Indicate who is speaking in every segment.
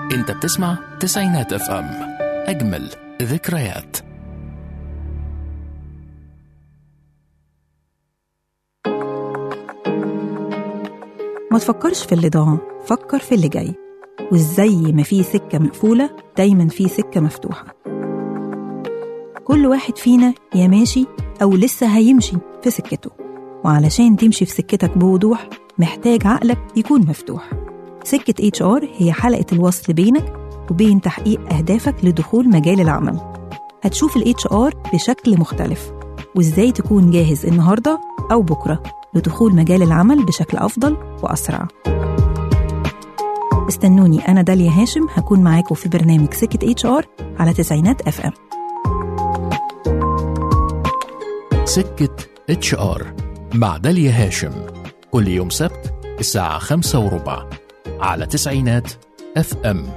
Speaker 1: انت بتسمع تسعينات اف ام اجمل ذكريات
Speaker 2: ما تفكرش في اللي ضاع فكر في اللي جاي وازاي ما في سكة مقفولة دايما في سكة مفتوحة كل واحد فينا يا ماشي أو لسه هيمشي في سكته وعلشان تمشي في سكتك بوضوح محتاج عقلك يكون مفتوح سكة HR هي حلقة الوصل بينك وبين تحقيق أهدافك لدخول مجال العمل هتشوف ال HR بشكل مختلف وإزاي تكون جاهز النهاردة أو بكرة لدخول مجال العمل بشكل أفضل وأسرع استنوني أنا داليا هاشم هكون معاكم في برنامج سكة HR على تسعينات اف ام
Speaker 1: سكة اتش ار مع داليا هاشم كل يوم سبت الساعة خمسة وربع على تسعينات اف ام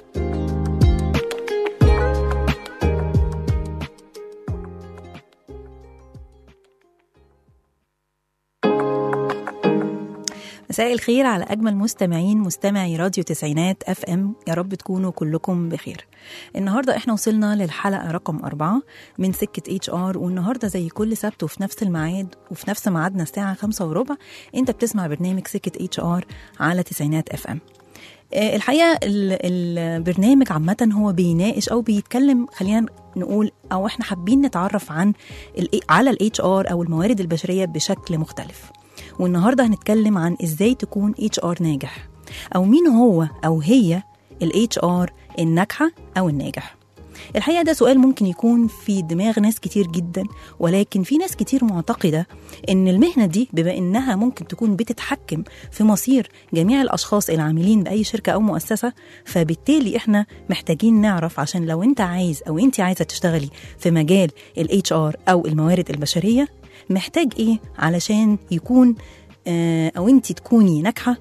Speaker 2: مساء الخير على أجمل مستمعين مستمعي راديو تسعينات اف ام يا رب تكونوا كلكم بخير النهاردة احنا وصلنا للحلقة رقم أربعة من سكة اتش ار والنهاردة زي كل سبت وفي نفس الميعاد وفي نفس ميعادنا الساعة خمسة وربع انت بتسمع برنامج سكة اتش ار على تسعينات اف ام آه، الحقيقه ال- البرنامج عامه هو بيناقش او بيتكلم خلينا نقول او احنا حابين نتعرف عن ال على الاتش ار او الموارد البشريه بشكل مختلف والنهارده هنتكلم عن ازاي تكون اتش ار ناجح او مين هو او هي الاتش ار الناجحه او الناجح الحقيقه ده سؤال ممكن يكون في دماغ ناس كتير جدا ولكن في ناس كتير معتقده ان المهنه دي بما انها ممكن تكون بتتحكم في مصير جميع الاشخاص العاملين باي شركه او مؤسسه فبالتالي احنا محتاجين نعرف عشان لو انت عايز او انت عايزه تشتغلي في مجال الاتش ار او الموارد البشريه محتاج ايه علشان يكون آه، او انت تكوني ناجحه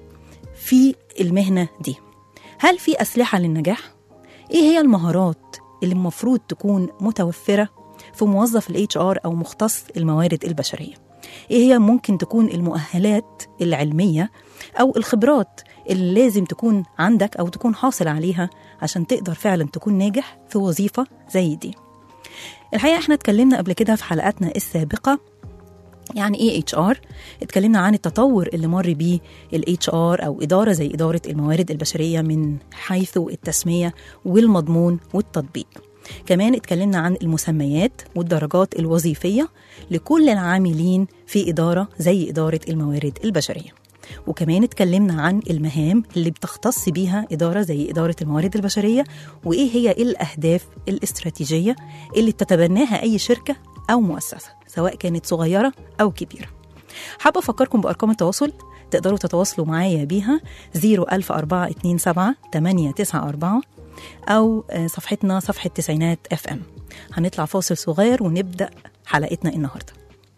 Speaker 2: في المهنه دي هل في اسلحه للنجاح ايه هي المهارات اللي المفروض تكون متوفره في موظف الاتش ار او مختص الموارد البشريه ايه هي ممكن تكون المؤهلات العلميه او الخبرات اللي لازم تكون عندك او تكون حاصل عليها عشان تقدر فعلا تكون ناجح في وظيفه زي دي الحقيقه احنا اتكلمنا قبل كده في حلقاتنا السابقه يعني ايه اتش ار اتكلمنا عن التطور اللي مر بيه الاتش ار او اداره زي اداره الموارد البشريه من حيث التسميه والمضمون والتطبيق كمان اتكلمنا عن المسميات والدرجات الوظيفيه لكل العاملين في اداره زي اداره الموارد البشريه وكمان اتكلمنا عن المهام اللي بتختص بيها إدارة زي إدارة الموارد البشرية وإيه هي الأهداف الاستراتيجية اللي بتتبناها أي شركة أو مؤسسة سواء كانت صغيرة أو كبيرة حابة أفكركم بأرقام التواصل تقدروا تتواصلوا معايا بيها 01427 894 أو آه، صفحتنا صفحة تسعينات اف ام هنطلع فاصل صغير ونبدأ حلقتنا النهارده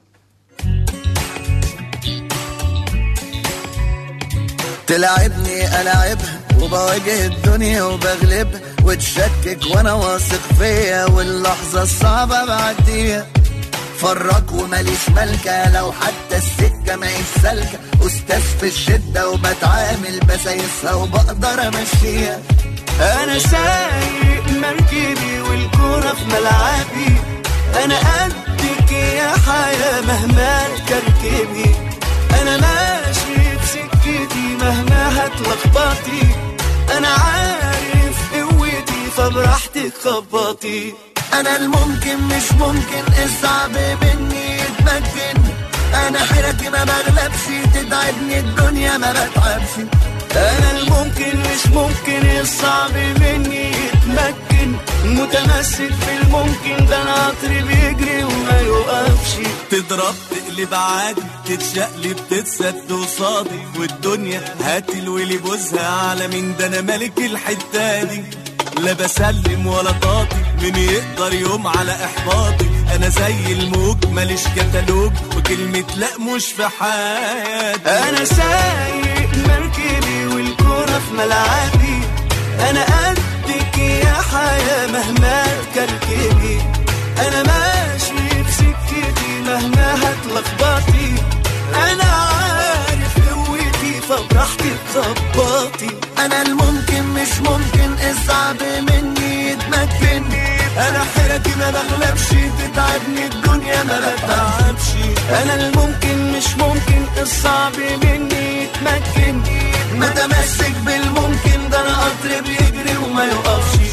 Speaker 3: تلعبني ألعبها وبواجه الدنيا وبغلبها وتشكك وانا واثق فيا واللحظة الصعبة بعديها فرق وماليش ملكة لو حتى السكة ماهيش سالكة أستاذ في الشدة وبتعامل بسايسها وبقدر أمشيها
Speaker 4: انا سايق مركبي والكرة في ملعبي انا قدك يا حياة مهما تكركبي انا ماشي في سكتي مهما هتلخبطي انا عارف قوتي فبراحتك خبطي
Speaker 3: أنا الممكن مش ممكن الصعب مني يتمكن أنا حيرتي ما بغلبش تتعبني الدنيا ما بتعبش
Speaker 4: انا الممكن مش ممكن الصعب مني يتمكن متمسك في الممكن ده انا عطري بيجري وما يوقفش
Speaker 5: تضرب تقلب عادي تتشقلب تتسد قصادي والدنيا هات الولي بوزها على مين ده انا ملك الحته دي لا بسلم ولا طاطي مين يقدر يوم على احباطي انا زي الموج ماليش كتالوج وكلمه لا مش في حياتي
Speaker 4: انا سايق مركبي والكرة في ملعبي انا قدك يا حياة مهما تكركبي انا ماشي في سكتي مهما هتلخبطي انا عارف قوتي فبراحتك خبطي
Speaker 3: انا الممكن مش ممكن الصعب مني يتمكن
Speaker 4: انا حيرتي ما بغلبش تتعبني الدنيا ما بتعبش انا الممكن مش ممكن الصعب مني يتمكن
Speaker 3: متمسك بالممكن ده انا قطر بيجري وما يقفش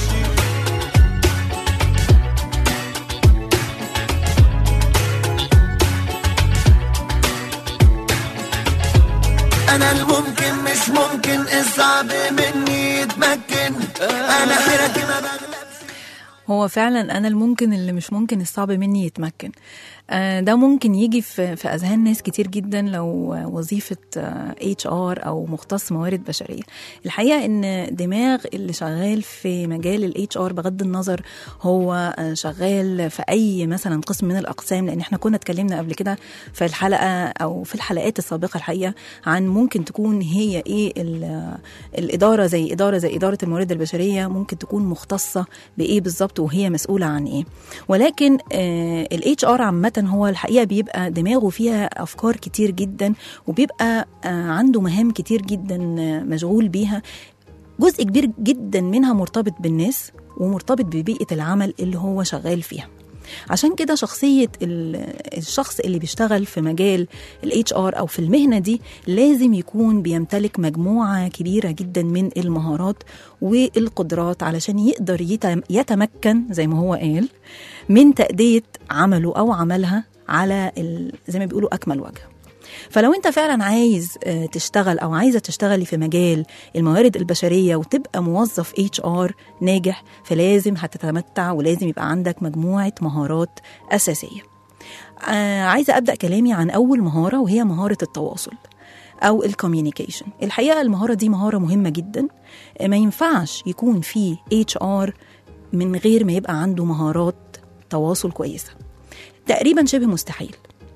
Speaker 3: انا الممكن مش ممكن الصعب مني يتمكن انا حيرتي ما بغلبش
Speaker 2: هو فعلا انا الممكن اللي مش ممكن الصعب مني يتمكن آه، ده ممكن يجي في في اذهان ناس كتير جدا لو وظيفه اتش ار او مختص موارد بشريه الحقيقه ان دماغ اللي شغال في مجال الاتش ار بغض النظر هو آه، شغال في اي مثلا قسم من الاقسام لان احنا كنا اتكلمنا قبل كده في الحلقه او في الحلقات السابقه الحقيقه عن ممكن تكون هي ايه ال- الاداره زي اداره زي اداره الموارد البشريه ممكن تكون مختصه بايه بالظبط وهي مسؤوله عن ايه ولكن الاتش ار عامه هو الحقيقه بيبقى دماغه فيها افكار كتير جدا وبيبقى آه، عنده مهام كتير جدا آه، مشغول بيها جزء كبير جدا منها مرتبط بالناس ومرتبط ببيئه العمل اللي هو شغال فيها عشان كده شخصية ال- الشخص اللي بيشتغل في مجال الاتش ار او في المهنة دي لازم يكون بيمتلك مجموعة كبيرة جدا من المهارات والقدرات علشان يقدر يتم- يتمكن زي ما هو قال من تأدية عمله او عملها على ال- زي ما بيقولوا اكمل وجه فلو انت فعلا عايز آه، تشتغل او عايزه تشتغلي في مجال الموارد البشريه وتبقى موظف اتش ار ناجح فلازم هتتمتع ولازم يبقى عندك مجموعه مهارات اساسيه. آه عايزه ابدا كلامي عن اول مهاره وهي مهاره التواصل او الكوميونيكيشن. الحقيقه المهاره دي مهاره مهمه جدا آه، ما ينفعش يكون في اتش ار من غير ما يبقى عنده مهارات تواصل كويسه. تقريبا شبه مستحيل.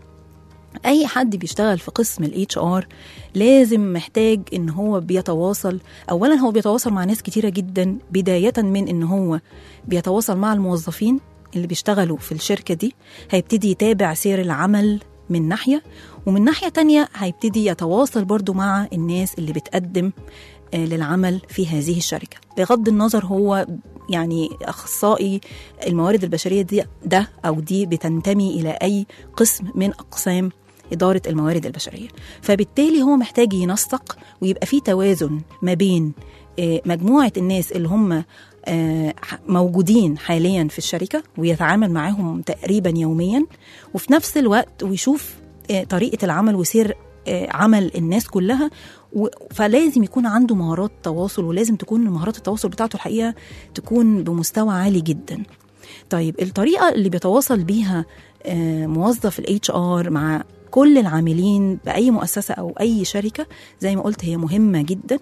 Speaker 2: اي حد بيشتغل في قسم الاتش ار لازم محتاج ان هو بيتواصل اولا هو بيتواصل مع ناس كتيره جدا بدايه من ان هو بيتواصل مع الموظفين اللي بيشتغلوا في الشركه دي هيبتدي يتابع سير العمل من ناحيه ومن ناحيه تانية هيبتدي يتواصل برضو مع الناس اللي بتقدم آه، للعمل في هذه الشركه بغض النظر هو يعني اخصائي الموارد البشريه دي ده او دي بتنتمي الى اي قسم من اقسام اداره الموارد البشريه فبالتالي هو محتاج ينسق ويبقى في توازن ما بين آه، مجموعه الناس اللي هم آه، موجودين حاليا في الشركه ويتعامل معاهم تقريبا يوميا وفي نفس الوقت ويشوف آه، طريقه العمل وسير آه، عمل الناس كلها و- فلازم يكون عنده مهارات تواصل ولازم تكون مهارات التواصل بتاعته الحقيقه تكون بمستوى عالي جدا طيب الطريقه اللي بيتواصل بيها آه، موظف الاتش ار مع كل العاملين باي مؤسسه او اي شركه زي ما قلت هي مهمه جدا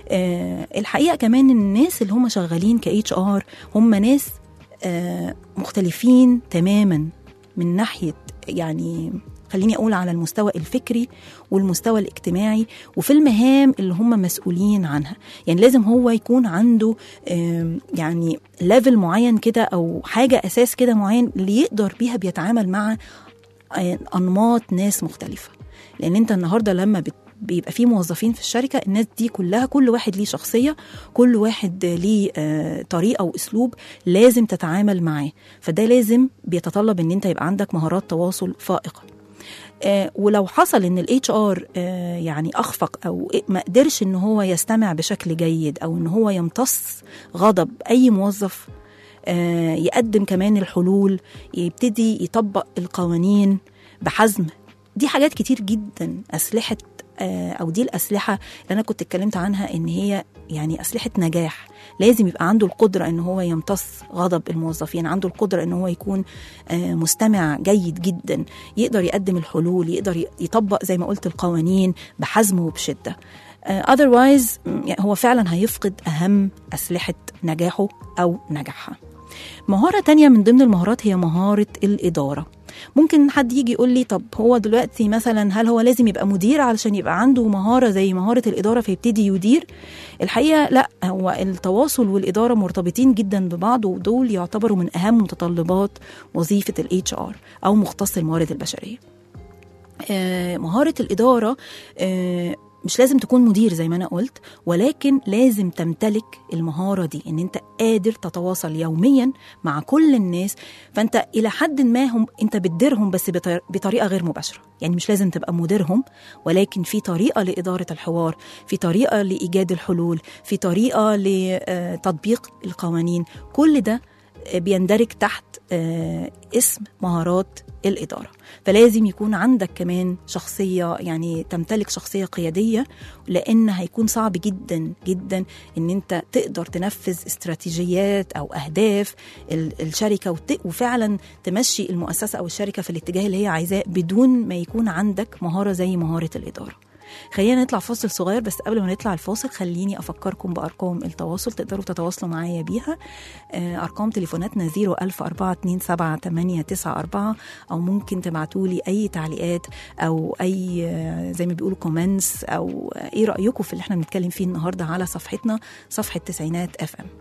Speaker 2: آه، الحقيقه كمان الناس اللي هم شغالين كاتش ار هم ناس آه، مختلفين تماما من ناحيه يعني خليني اقول على المستوى الفكري والمستوى الاجتماعي وفي المهام اللي هم مسؤولين عنها يعني لازم هو يكون عنده آم، يعني ليفل معين كده او حاجه اساس كده معين اللي يقدر بيها بيتعامل مع آه، انماط ناس مختلفه لان انت النهارده لما بت بيبقى في موظفين في الشركه الناس دي كلها كل واحد ليه شخصيه كل واحد ليه آه، طريقه واسلوب لازم تتعامل معاه فده لازم بيتطلب ان انت يبقى عندك مهارات تواصل فائقه آه، ولو حصل ان الاتش ار يعني اخفق او ما قدرش ان هو يستمع بشكل جيد او ان هو يمتص غضب اي موظف آه، يقدم كمان الحلول يبتدي يطبق القوانين بحزم دي حاجات كتير جدا اسلحه آه، او دي الاسلحه اللي انا كنت اتكلمت عنها ان هي يعني اسلحه نجاح لازم يبقى عنده القدره ان هو يمتص غضب الموظفين عنده القدره ان هو يكون آه، مستمع جيد جدا يقدر يقدم الحلول يقدر ي- يطبق زي ما قلت القوانين بحزم وبشده اذروايز هو فعلا هيفقد اهم اسلحه نجاحه او نجاحها مهارة تانية من ضمن المهارات هي مهارة الإدارة ممكن حد يجي يقول لي طب هو دلوقتي مثلا هل هو لازم يبقى مدير علشان يبقى عنده مهارة زي مهارة الإدارة فيبتدي يدير الحقيقة لا هو التواصل والإدارة مرتبطين جدا ببعض ودول يعتبروا من أهم متطلبات وظيفة ال HR أو مختص الموارد البشرية آه، مهارة الإدارة آه، مش لازم تكون مدير زي ما انا قلت ولكن لازم تمتلك المهاره دي ان انت قادر تتواصل يوميا مع كل الناس فانت الى حد ما هم انت بتديرهم بس بطر- بطريقه غير مباشره يعني مش لازم تبقى مديرهم ولكن في طريقه لاداره الحوار في طريقه لايجاد الحلول في طريقه لتطبيق القوانين كل ده بيندرج تحت آه، اسم مهارات الإدارة فلازم يكون عندك كمان شخصية يعني تمتلك شخصية قيادية لأن هيكون صعب جدا جدا إن أنت تقدر تنفذ استراتيجيات أو أهداف ال- الشركة وت- وفعلا تمشي المؤسسة أو الشركة في الاتجاه اللي هي عايزاه بدون ما يكون عندك مهارة زي مهارة الإدارة خلينا نطلع فاصل صغير بس قبل ما نطلع الفاصل خليني افكركم بارقام التواصل تقدروا تتواصلوا معايا بيها آه، ارقام تليفوناتنا 010427894 او ممكن تبعتوا لي اي تعليقات او اي آه، زي ما بيقولوا كومنتس او آه، ايه رايكم في اللي احنا بنتكلم فيه النهارده على صفحتنا صفحه تسعينات اف ام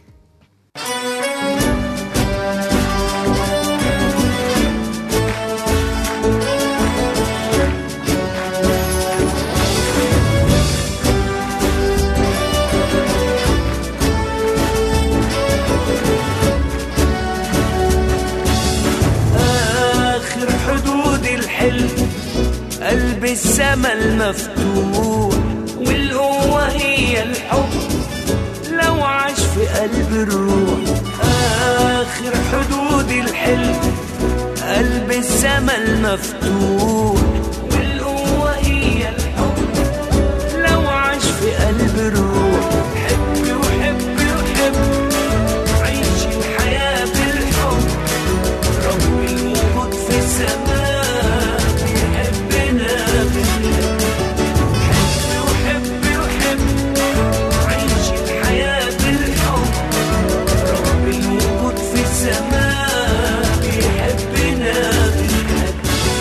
Speaker 4: آخر حدود الحلم قلب السما المفتوح والقوة هي الحب لو عاش في قلب الروح آخر حدود الحلم قلب السما المفتوح والقوة هي الحب لو عاش في قلب الروح حب وحب وحب عيش الحياة بالحب رب الوجود في السماء بيحبنا بالحب حب وحب وحب عيش الحياة بالحب رب الوجود في السماء بيحبنا بالحب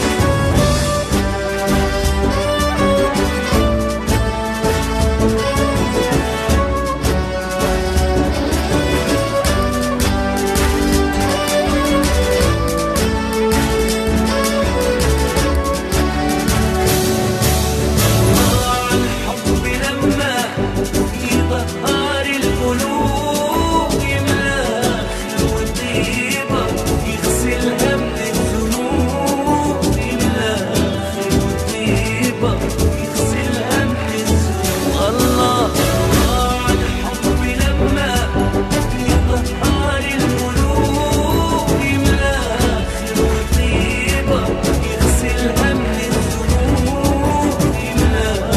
Speaker 4: الحب لما يطهر القلوب يملاها خير وطيبة يغسلها من الذنوب يملاها خير وطيبة يغسلها من الذنوب الله الله الحب لما يطهر القلوب يملاها خير وطيبة يغسلها من الذنوب يملاها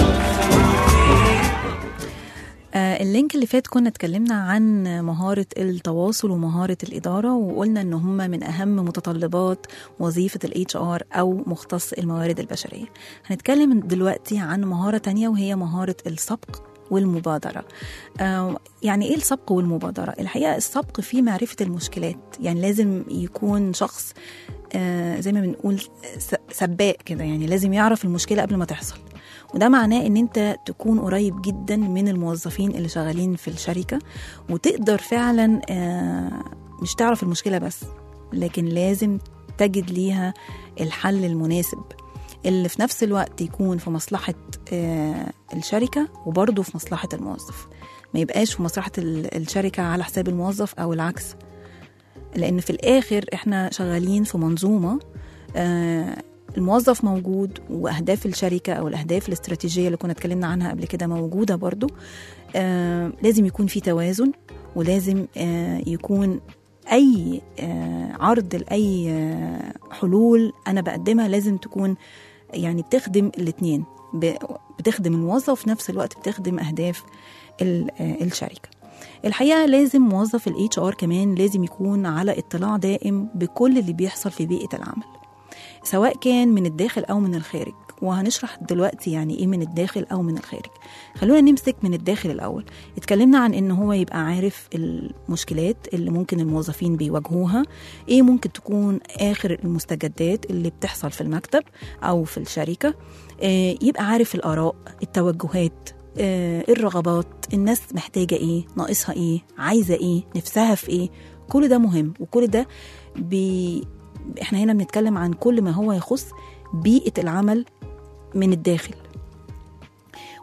Speaker 2: آه، اللينك اللي فات كنا اتكلمنا عن مهارة التواصل ومهارة الإدارة وقلنا إن هم من أهم متطلبات وظيفة ال HR أو مختص الموارد البشرية هنتكلم دلوقتي عن مهارة تانية وهي مهارة السبق والمبادرة آه، يعني إيه السبق والمبادرة؟ الحقيقة السبق فيه معرفة المشكلات يعني لازم يكون شخص آه، زي ما بنقول س- سباق كده يعني لازم يعرف المشكلة قبل ما تحصل وده معناه ان انت تكون قريب جدا من الموظفين اللي شغالين في الشركه وتقدر فعلا آه، مش تعرف المشكله بس لكن لازم تجد ليها الحل المناسب اللي في نفس الوقت يكون في مصلحه آه، الشركه وبرضه في مصلحه الموظف ما يبقاش في مصلحه ال- الشركه على حساب الموظف او العكس لان في الاخر احنا شغالين في منظومه آه، الموظف موجود واهداف الشركه او الاهداف الاستراتيجيه اللي كنا اتكلمنا عنها قبل كده موجوده برضو آه، لازم يكون في توازن ولازم آه، يكون اي آه، عرض لاي آه، حلول انا بقدمها لازم تكون يعني بتخدم الاثنين بتخدم الموظف وفي نفس الوقت بتخدم اهداف ال- آه، الشركه الحقيقه لازم موظف الاتش ار كمان لازم يكون على اطلاع دائم بكل اللي بيحصل في بيئه العمل سواء كان من الداخل او من الخارج وهنشرح دلوقتي يعني ايه من الداخل او من الخارج خلونا نمسك من الداخل الاول اتكلمنا عن ان هو يبقى عارف المشكلات اللي ممكن الموظفين بيواجهوها ايه ممكن تكون اخر المستجدات اللي بتحصل في المكتب او في الشركه آه، يبقى عارف الاراء التوجهات آه، الرغبات الناس محتاجه ايه ناقصها ايه عايزه ايه نفسها في ايه كل ده مهم وكل ده بي احنا هنا بنتكلم عن كل ما هو يخص بيئه العمل من الداخل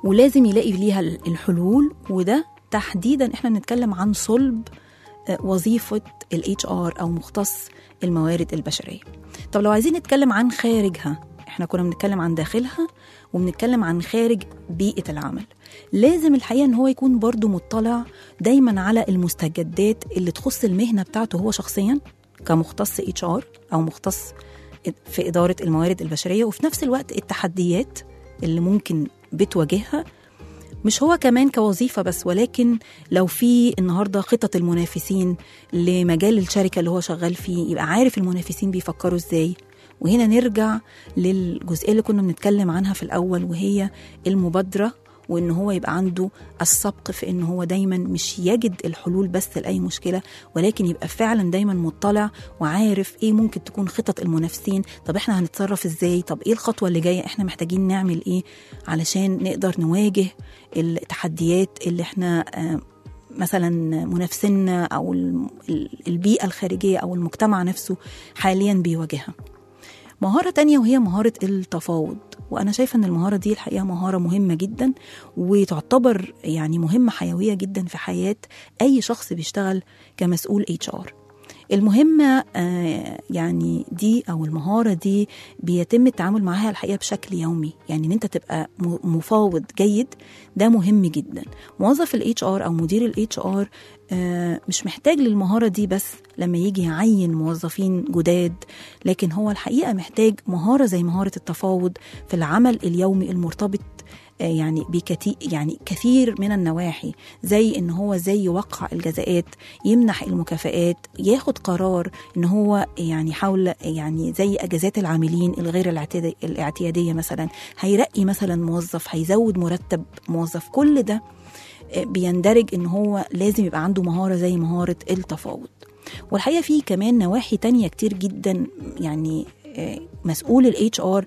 Speaker 2: ولازم يلاقي ليها ال- الحلول وده تحديدا احنا بنتكلم عن صلب آه، وظيفة ال HR أو مختص الموارد البشرية طب لو عايزين نتكلم عن خارجها احنا كنا بنتكلم عن داخلها وبنتكلم عن خارج بيئة العمل لازم الحقيقة ان هو يكون برضو مطلع دايما على المستجدات اللي تخص المهنة بتاعته هو شخصيا كمختص HR أو مختص في إدارة الموارد البشرية وفي نفس الوقت التحديات اللي ممكن بتواجهها مش هو كمان كوظيفة بس ولكن لو في النهاردة خطط المنافسين لمجال الشركة اللي هو شغال فيه يبقى عارف المنافسين بيفكروا ازاي وهنا نرجع للجزئية اللي كنا بنتكلم عنها في الأول وهي المبادرة وإن هو يبقى عنده السبق في إن هو دايما مش يجد الحلول بس لأي مشكلة ولكن يبقى فعلا دايما مطلع وعارف إيه ممكن تكون خطط المنافسين طب إحنا هنتصرف إزاي طب إيه الخطوة اللي جاية إحنا محتاجين نعمل إيه علشان نقدر نواجه التحديات اللي إحنا آه، مثلا منافسينا او الم- ال- البيئه الخارجيه او المجتمع نفسه حاليا بيواجهها مهارة تانية وهي مهارة التفاوض وأنا شايفة أن المهارة دي الحقيقة مهارة مهمة جدا وتعتبر يعني مهمة حيوية جدا في حياة أي شخص بيشتغل كمسؤول HR المهمة آه، يعني دي أو المهارة دي بيتم التعامل معاها الحقيقة بشكل يومي يعني إن أنت تبقى م- مفاوض جيد ده مهم جدا موظف ال HR أو مدير ال HR آه، مش محتاج للمهارة دي بس لما يجي يعين موظفين جداد لكن هو الحقيقة محتاج مهارة زي مهارة التفاوض في العمل اليومي المرتبط آه، يعني بكتير يعني كثير من النواحي زي ان هو ازاي يوقع الجزاءات يمنح المكافآت ياخد قرار ان هو يعني حول يعني زي اجازات العاملين الغير الاعتيادي- الاعتياديه مثلا هيرقي مثلا موظف هيزود مرتب موظف كل ده آه، بيندرج ان هو لازم يبقى عنده مهاره زي مهاره التفاوض والحقيقه في كمان نواحي تانية كتير جدا يعني آه، مسؤول الاتش ار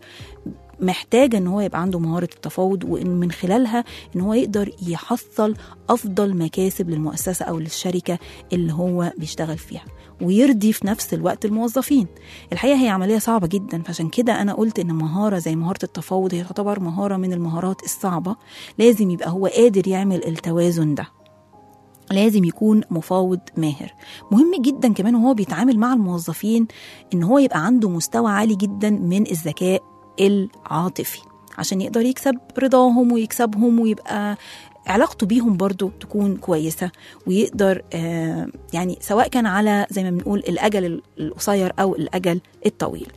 Speaker 2: محتاجة ان هو يبقى عنده مهارة التفاوض وان من خلالها ان هو يقدر يحصل افضل مكاسب للمؤسسة او للشركة اللي هو بيشتغل فيها ويرضي في نفس الوقت الموظفين الحقيقة هي عملية صعبة جدا فعشان كده انا قلت ان مهارة زي مهارة التفاوض هي تعتبر مهارة من المهارات الصعبة لازم يبقى هو قادر يعمل التوازن ده لازم يكون مفاوض ماهر مهم جدا كمان وهو بيتعامل مع الموظفين ان هو يبقى عنده مستوى عالي جدا من الذكاء العاطفي عشان يقدر يكسب رضاهم ويكسبهم ويبقى علاقته بيهم برضو تكون كويسة ويقدر آه يعني سواء كان على زي ما بنقول الأجل القصير أو الأجل الطويل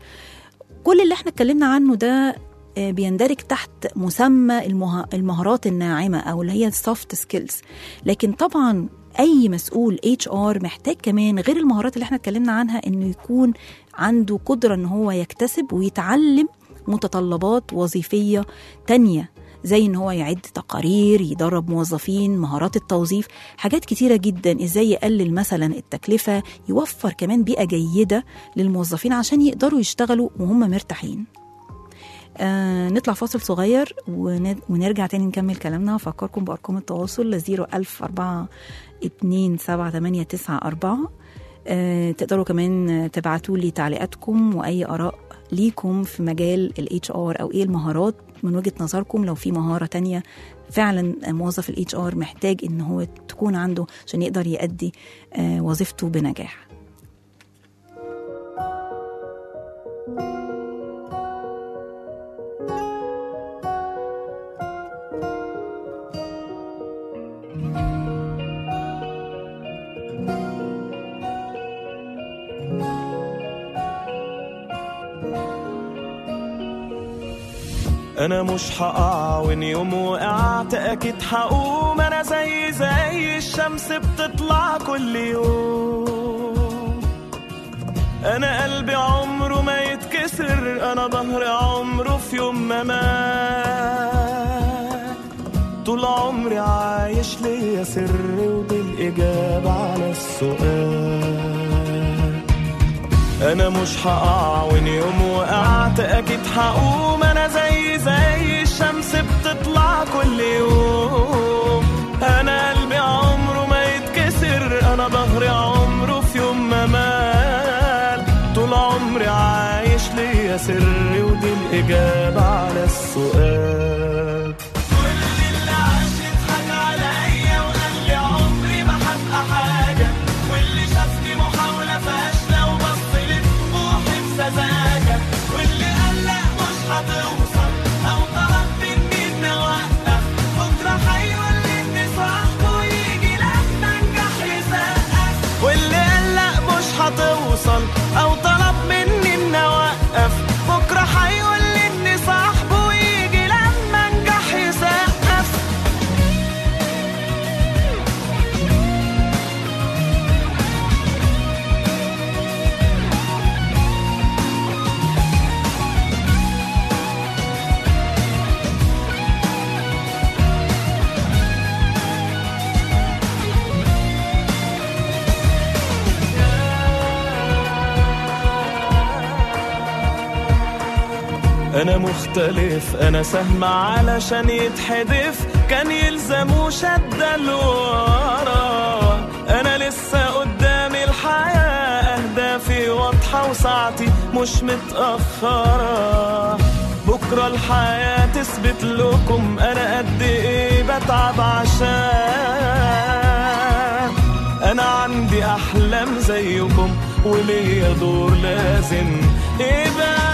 Speaker 2: كل اللي احنا اتكلمنا عنه ده آه، بيندرج تحت مسمى المه- المهارات الناعمة أو اللي هي السوفت سكيلز لكن طبعا أي مسؤول اتش ار محتاج كمان غير المهارات اللي احنا اتكلمنا عنها إنه يكون عنده قدرة إن هو يكتسب ويتعلم متطلبات وظيفية تانية زي ان هو يعد تقارير يدرب موظفين مهارات التوظيف حاجات كتيره جدا ازاي يقلل مثلا التكلفه يوفر كمان بيئه جيده للموظفين عشان يقدروا يشتغلوا وهم مرتاحين آه نطلع فاصل صغير ون- ونرجع تاني نكمل كلامنا افكركم بارقام التواصل ل 01000 4 2 7 8 9 4 آه تقدروا كمان تبعتوا لي تعليقاتكم واي اراء ليكم في مجال الاتش ار او ايه المهارات من وجهه نظركم لو في مهاره تانية فعلا موظف الاتش ار محتاج ان هو تكون عنده عشان يقدر يأدي آه وظيفته بنجاح
Speaker 4: انا مش هقع وان يوم وقعت اكيد هقوم انا زي زي الشمس بتطلع كل يوم انا قلبي عمره ما يتكسر انا ظهري عمره في يوم ما مات طول عمري عايش ليا سر ودي الاجابه على السؤال انا مش هقع وان يوم وقعت اكيد هقوم انا زي زي الشمس بتطلع كل يوم انا قلبي عمره ما يتكسر انا ظهري عمره في يوم ما مال طول عمري عايش ليا سر ودي الاجابه على السؤال كل انا مختلف انا سهم علشان يتحدف كان يلزمه شدة لورا انا لسه قدامي الحياة اهدافي واضحة وساعتي مش متأخرة بكرة الحياة تثبت لكم انا قد ايه بتعب عشان انا عندي احلام زيكم وليا دور لازم يبقى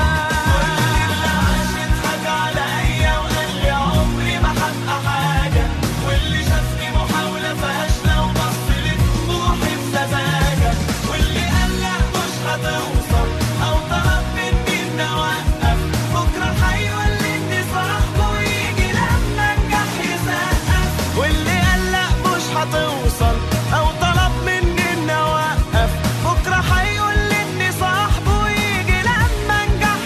Speaker 4: يضحك عليا وقال لي عمري ما هبقى حاجة واللي شافني محاولة فاشلة وبص لطموحي بسذاجة واللي قال لا مش هتوصل أو طلب مني إني أوقف بكرة هيولدني صاحبه ويجي لما أنجح يسقف واللي قال لا مش هتوصل أو طلب مني إني أوقف بكرة هيولدني صاحبه ويجي لما أنجح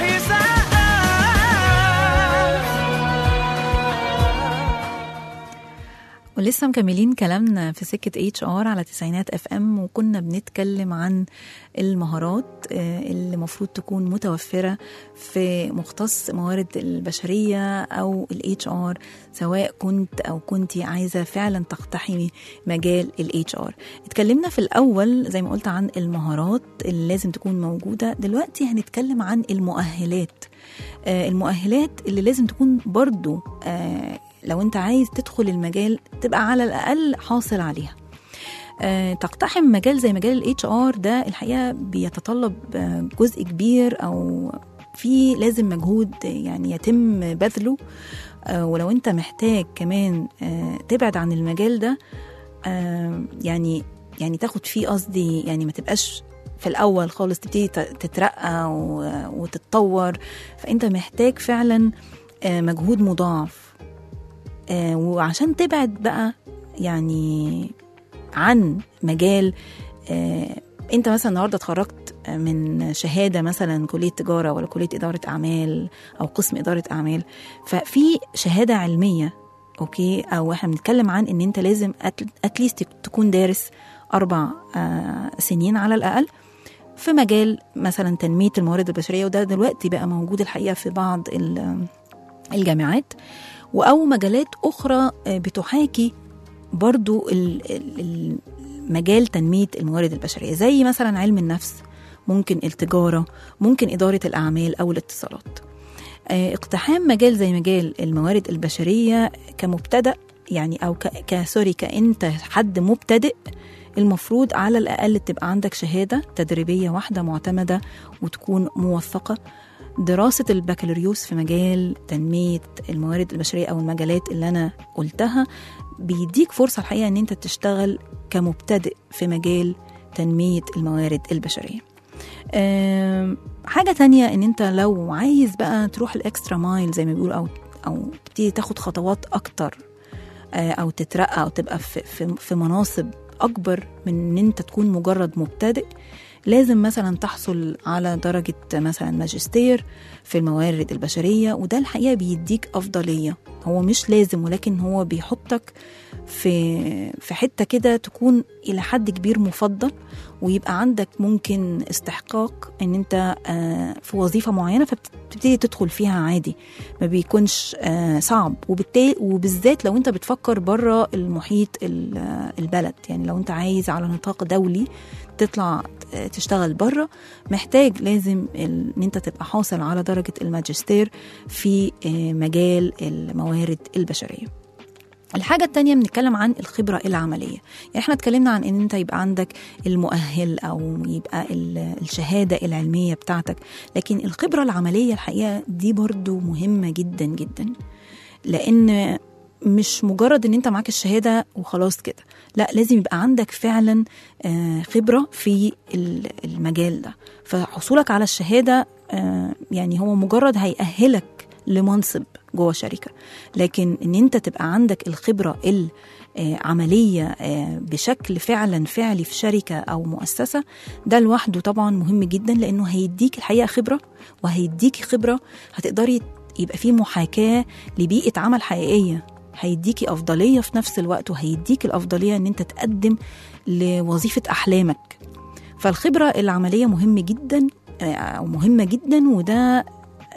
Speaker 4: يسقف
Speaker 2: ولسه مكملين كلامنا في سكة اتش ار على تسعينات اف ام وكنا بنتكلم عن المهارات آه، اللي المفروض تكون متوفرة في مختص موارد البشرية او الاتش ار سواء كنت او كنتي عايزة فعلا تقتحمي مجال الاتش ار اتكلمنا في الاول زي ما قلت عن المهارات اللي لازم تكون موجودة دلوقتي هنتكلم عن المؤهلات آه، المؤهلات اللي لازم تكون برضو آه، لو انت عايز تدخل المجال تبقى على الاقل حاصل عليها آه، تقتحم مجال زي مجال الاتش ار ده الحقيقه بيتطلب آه، جزء كبير او في لازم مجهود يعني يتم بذله آه، ولو انت محتاج كمان آه، تبعد عن المجال ده آه، يعني يعني تاخد فيه قصدي يعني ما تبقاش في الاول خالص تبتدي ت- تترقى و- وتتطور فانت محتاج فعلا آه، مجهود مضاعف آه، وعشان تبعد بقى يعني عن مجال آه، انت مثلا النهارده اتخرجت من شهاده مثلا كليه تجاره ولا كليه اداره اعمال او قسم اداره اعمال ففي شهاده علميه اوكي او احنا بنتكلم عن ان انت لازم اتليست تكون دارس اربع آه، سنين على الاقل في مجال مثلا تنميه الموارد البشريه وده دلوقتي بقى موجود الحقيقه في بعض ال- الجامعات او مجالات اخرى آه، بتحاكي برضو ال- ال- المجال تنميه الموارد البشريه زي مثلا علم النفس ممكن التجاره ممكن اداره الاعمال او الاتصالات آه، اقتحام مجال زي مجال الموارد البشريه كمبتدأ يعني او ك... كسوري كانت حد مبتدئ المفروض على الاقل تبقى عندك شهاده تدريبيه واحده معتمده وتكون موثقه دراسة البكالوريوس في مجال تنمية الموارد البشرية أو المجالات اللي أنا قلتها بيديك فرصة الحقيقة أن أنت تشتغل كمبتدئ في مجال تنمية الموارد البشرية أم، حاجة تانية ان انت لو عايز بقى تروح الاكسترا مايل زي ما بيقولوا او او تبتدي تاخد خطوات اكتر آه، او تترقى او تبقى في في, في مناصب اكبر من ان انت تكون مجرد مبتدئ لازم مثلا تحصل على درجة مثلا ماجستير في الموارد البشرية وده الحقيقة بيديك أفضلية هو مش لازم ولكن هو بيحطك في في حتة كده تكون إلى حد كبير مفضل ويبقى عندك ممكن استحقاق ان انت آه، في وظيفة معينة فبتبتدي تدخل فيها عادي ما بيكونش آه، صعب وبالتالي وبالذات لو انت بتفكر بره المحيط ال- آه، البلد يعني لو انت عايز على نطاق دولي تطلع آه، تشتغل بره محتاج لازم ال- ان انت تبقى حاصل على درجة الماجستير في آه، مجال الموارد البشرية الحاجة التانية بنتكلم عن الخبرة العملية يعني احنا اتكلمنا عن ان انت يبقى عندك المؤهل او يبقى ال- الشهادة العلمية بتاعتك لكن الخبرة العملية الحقيقة دي برضو مهمة جدا جدا لان مش مجرد ان انت معاك الشهادة وخلاص كده لا لازم يبقى عندك فعلا آه، خبرة في ال- المجال ده فحصولك على الشهادة آه، يعني هو مجرد هيأهلك لمنصب جوه شركة لكن ان انت تبقى عندك الخبرة العملية آه، بشكل فعلا فعلي في شركة او مؤسسة ده لوحده طبعا مهم جدا لانه هيديك الحقيقة خبرة وهيديك خبرة هتقدري يبقى في محاكاة لبيئة عمل حقيقية هيديكي أفضلية في نفس الوقت وهيديك الأفضلية إن أنت تقدم لوظيفة أحلامك فالخبرة العملية مهم جدا آه، أو مهمة جدا وده آه،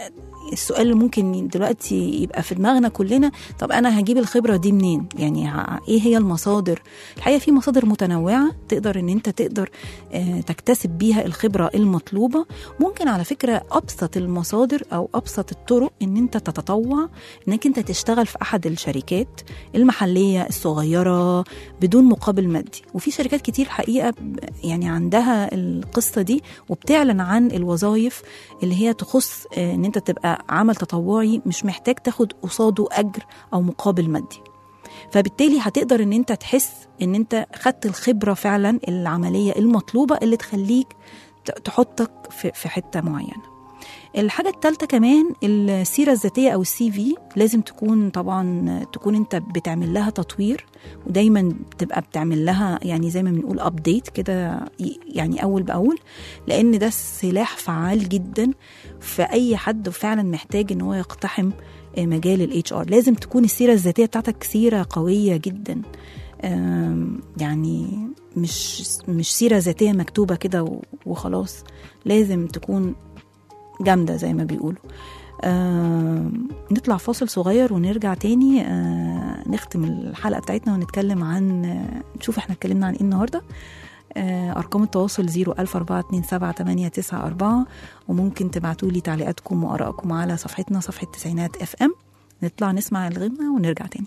Speaker 2: السؤال اللي ممكن دلوقتي يبقى في دماغنا كلنا طب انا هجيب الخبره دي منين يعني ه- ايه هي المصادر الحقيقه في مصادر متنوعه تقدر ان انت تقدر آه، تكتسب بيها الخبره المطلوبه ممكن على فكره ابسط المصادر او ابسط الطرق ان انت تتطوع انك انت تشتغل في احد الشركات المحليه الصغيره بدون مقابل مادي وفي شركات كتير حقيقه ب- يعني عندها القصه دي وبتعلن عن الوظائف اللي هي تخص آه، ان انت تبقى عمل تطوعي مش محتاج تاخد قصاده اجر او مقابل مادي فبالتالي هتقدر ان انت تحس ان انت خدت الخبره فعلا العمليه المطلوبه اللي تخليك ت- تحطك في في حته معينه الحاجة التالتة كمان السيرة الذاتية أو السي في لازم تكون طبعا تكون أنت بتعمل لها تطوير ودايما بتبقى بتعمل لها يعني زي ما بنقول أبديت كده ي- يعني أول بأول لأن ده سلاح فعال جدا في أي حد فعلا محتاج إن هو يقتحم مجال الاتش ار لازم تكون السيرة الذاتية بتاعتك سيرة قوية جدا آم، يعني مش مش سيرة ذاتية مكتوبة كده و- وخلاص لازم تكون جامدة زي ما بيقولوا آه نطلع فاصل صغير ونرجع تاني آه نختم الحلقة بتاعتنا ونتكلم عن آه نشوف احنا اتكلمنا عن ايه النهاردة آه أرقام التواصل 014278994 وممكن تبعتوا لي تعليقاتكم وآرائكم على صفحتنا صفحة تسعينات اف ام نطلع نسمع الغنى ونرجع تاني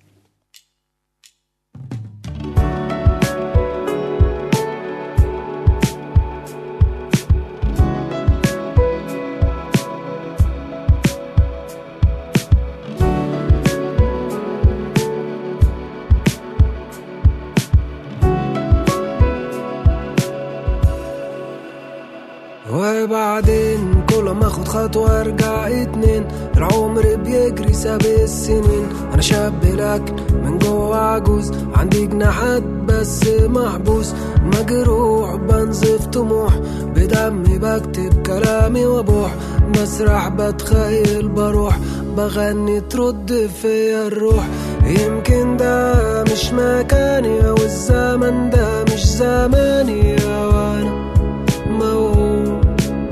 Speaker 6: وبعدين كل ما اخد خطوة ارجع اتنين العمر بيجري ساب السنين انا شاب لكن من جوه عجوز عندي جناحات بس محبوس مجروح بنزف طموح بدمي بكتب كلامي وابوح بسرح بتخيل بروح بغني ترد فيا الروح يمكن ده مش مكاني او الزمن ده مش زماني وانا موهوم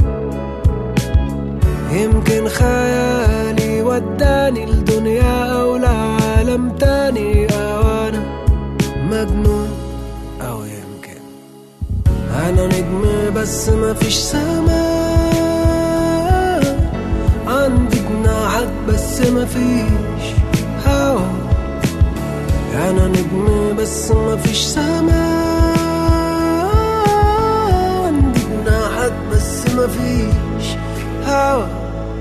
Speaker 6: يمكن خيالي وداني لدنيا أو لعالم تاني أو أنا مجنون أو يمكن أنا نجم بس مفيش سماء عندي جناحات بس مفيش هوا أنا نجم بس مفيش سماء عندي جناحات بس مفيش هوا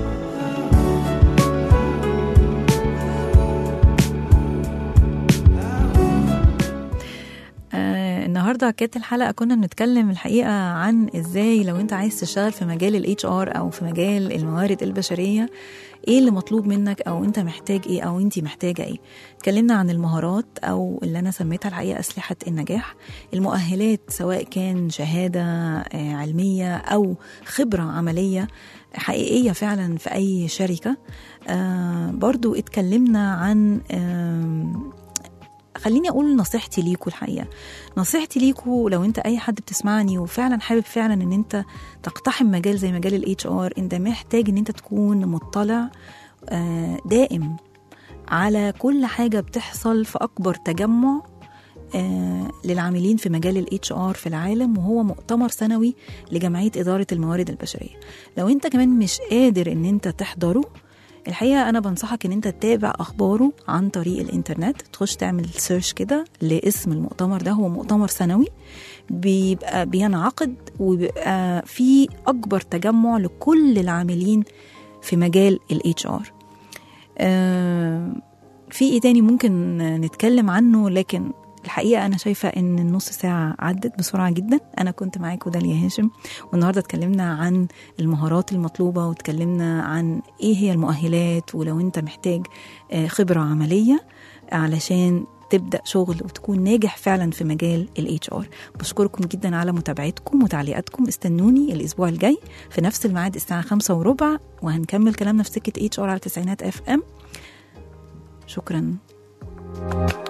Speaker 2: آه النهارده كانت الحلقه كنا بنتكلم الحقيقه عن ازاي لو انت عايز تشتغل في مجال الاتش ار او في مجال الموارد البشريه ايه اللي مطلوب منك او انت محتاج ايه او انت محتاجه ايه اتكلمنا عن المهارات او اللي انا سميتها الحقيقه اسلحه النجاح المؤهلات سواء كان شهاده آه، علميه او خبره عمليه حقيقيه فعلا في اي شركه آه برضو اتكلمنا عن آم، خليني اقول نصيحتي ليكوا الحقيقه نصيحتي ليكوا لو انت اي حد بتسمعني وفعلا حابب فعلا ان انت تقتحم مجال زي مجال الاتش ار انت محتاج ان انت تكون مطلع آه، دائم على كل حاجه بتحصل في اكبر تجمع آه، للعاملين في مجال الاتش ار في العالم وهو مؤتمر سنوي لجمعيه اداره الموارد البشريه لو انت كمان مش قادر ان انت تحضره الحقيقه انا بنصحك ان انت تتابع اخباره عن طريق الانترنت تخش تعمل سيرش كده لاسم المؤتمر ده هو مؤتمر سنوي بيبقى بينعقد وبيبقى في اكبر تجمع لكل العاملين في مجال الاتش ار في ايه تاني ممكن نتكلم عنه لكن الحقيقة أنا شايفة إن النص ساعة عدت بسرعة جدا أنا كنت معاكم داليا هاشم والنهاردة اتكلمنا عن المهارات المطلوبة واتكلمنا عن إيه هي المؤهلات ولو أنت محتاج آه، خبرة عملية علشان تبدا شغل وتكون ناجح فعلا في مجال الاتش ار بشكركم جدا على متابعتكم وتعليقاتكم استنوني الاسبوع الجاي في نفس الميعاد الساعه خمسة وربع وهنكمل كلامنا في سكه اتش ار على تسعينات اف ام شكرا